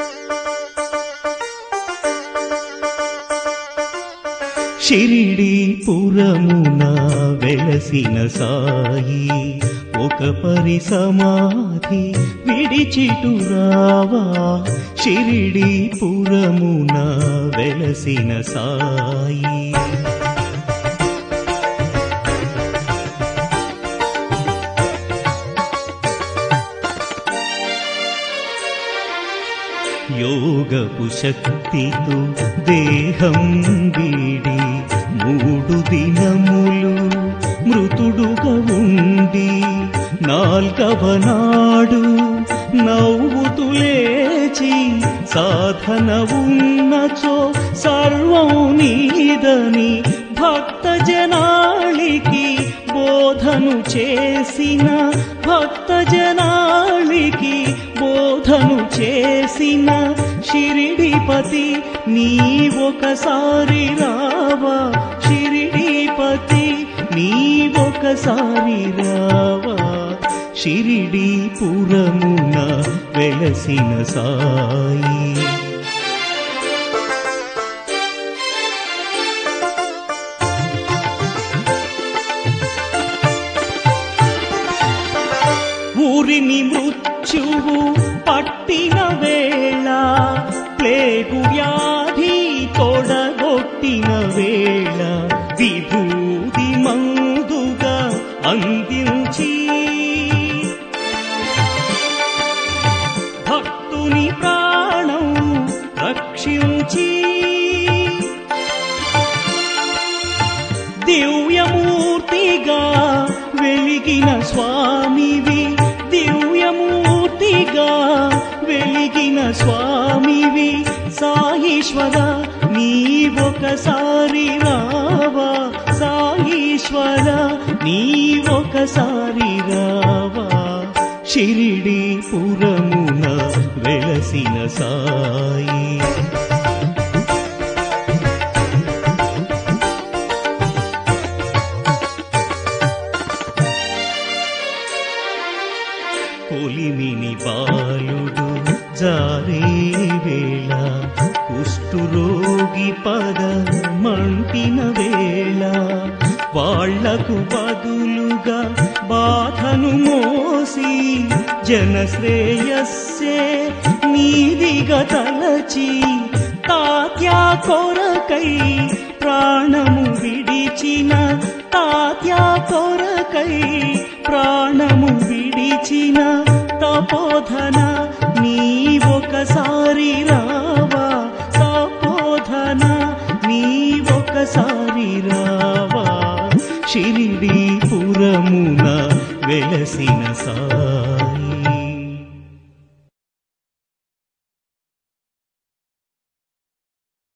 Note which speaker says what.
Speaker 1: షిరిడి పురమున వెలసిన సాయి ఒక పరి సమాధి విడిచిటురావా షిరిడి పురమున వెలసిన సాయి యోగపు శక్తితో దేహం వీడి మూడు దినములు మృతుడుగా ఉండి నాల్గవ నాడు నవ్వుతూ లేచి సాధన ఉన్నచో సర్వం నీదని భక్త జనాళికి బోధను చేసిన భక్త జనాళికి బోధను చేసిన షిరిడిపతి నీ ఒకసారి రావా షిరిడిపతి నీ ఒకసారి రావా షిరిడి పురమున వెలసిన సాయి ఊరిని మృత్యువు పట్టిన వేళ ప్లేగు వ్యాధి తొడగొట్టిన వేళ విభూది మందుగా అందించి భక్తుని ప్రాణం రక్షించి దివ్యమూర్తిగా వెలిగిన స్వామివి దివ్యమూర్తిగా వెలిగిన స్వామివి సాయీశ్వర నీ ఒకసారి రావా సాయీశ్వర నీ ఒకసారి రావా షిరిడి పురమున వెలసిన సాయి కొలిమిని బాలుడు జారే వేళ కుష్ఠురోగి పద మంటిన వేళ వాళ్లకు బదులుగా బాధను మోసి జనశ్రేయస్సే నీదిగా తలచి తాత్యా కొరకై ప్రాణము విడిచిన తాత్యా కొరకై ప్రాణము విడిచిన తపోధన నీ ఒకసారి రావా తపోధన నీ ఒకసారి రావా షిరిడి పురమున వెలసిన సాయి